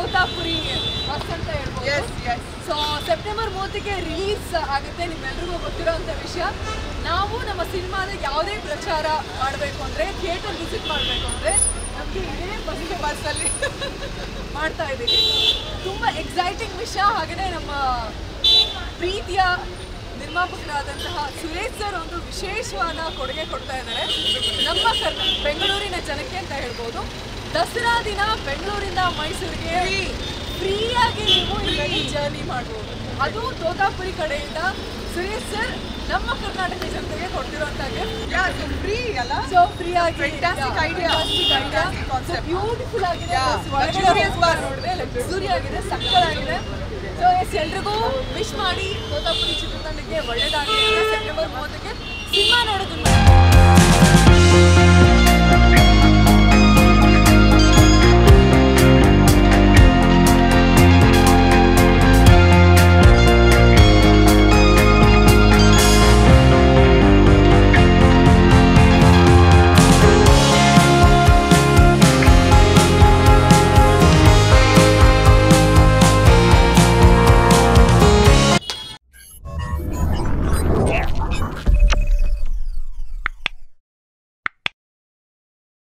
Totapuri bus ಅಂತ ಹೇಳ್ಬೋದು yes yes so September ಮೂವತ್ತಿಗೆ ರಿಲೀಸ್ ಆಗುತ್ತೆ ನಿಮ್ಮೆಲ್ರಿಗೂ ಗೊತ್ತಿರೋಂಥ ವಿಷಯ ನಾವು ನಮ್ಮ ಸಿನಿಮಾದ ಯಾವುದೇ ಪ್ರಚಾರ ಮಾಡಬೇಕು ಅಂದರೆ ಥಿಯೇಟರ್ ವಿಸಿಟ್ ಮಾಡಬೇಕು ಅಂದರೆ ನಮಗೆ ಇದೇ ಬಸ್ ಬಸ್ಸಲ್ಲಿ ಮಾಡ್ತಾ ಇದ್ದೀವಿ ತುಂಬ ಎಕ್ಸೈಟಿಂಗ್ ವಿಷಯ ಹಾಗೆಯೇ ನಮ್ಮ ಪ್ರೀತಿಯ ನಿರ್ಮಾಪಕರಾದಂತಹ ಸುರೇಶ್ ಸರ್ ಒಂದು ವಿಶೇಷವಾದ ಕೊಡುಗೆ ಕೊಡ್ತಾ ಇದ್ದಾರೆ ನಮ್ಮ ಕರ್ನ ಬೆಂಗಳೂರಿನ ಜನಕ್ಕೆ ಅಂತ ಹೇಳ್ಬೋದು ದಸರಾ ದಿನ ಬೆಂಗಳೂರಿಂದ ಮೈಸೂರಿಗೆ ಫ್ರೀಯಾಗಿ ನೀವು ಇಲ್ಲಿ ಜರ್ನಿ ಮಾಡ್ಬೋದು ಅದು ತೋತಾಪುರಿ ಕಡೆಯಿಂದ ಸುರೇಶ್ ಸರ್ ನಮ್ಮ ಕರ್ನಾಟಕ ಜನತೆಗೆ ಕೊಡ್ತಿರುವಂಥ ಗಿಫ್ಟ್ ಯಾ ಫ್ರೀ ಅಲ್ಲ ಸೊ ಫ್ರೀ ಆಗಿ Fantastic idea. Fantastic concept. Beautiful ಆಗಿದೆ Yeah. bus ಒಳಗಡೆ Luxurious bus. ನೋಡಿದ್ರೆ ಲಕ್ಸುರಿ ಆಗಿದೆ ಸಕ್ಕತ್ತಾಗಿದೆ ಸೊ ಎಸ್ ಎಲ್ರಿಗೂ ವಿಶ್ ಮಾಡಿ ತೋತಾಪುರಿ ಚಿತ್ರತಂಡಕ್ಕೆ ಒಳ್ಳೇದಾಗಲಿ ಅಂತ ಸೆಪ್ಟೆಂಬರ್ ಮೂವತ್ತಕ್ಕೆ ಸಿನಿಮಾ ನೋಡೋದನ್ನ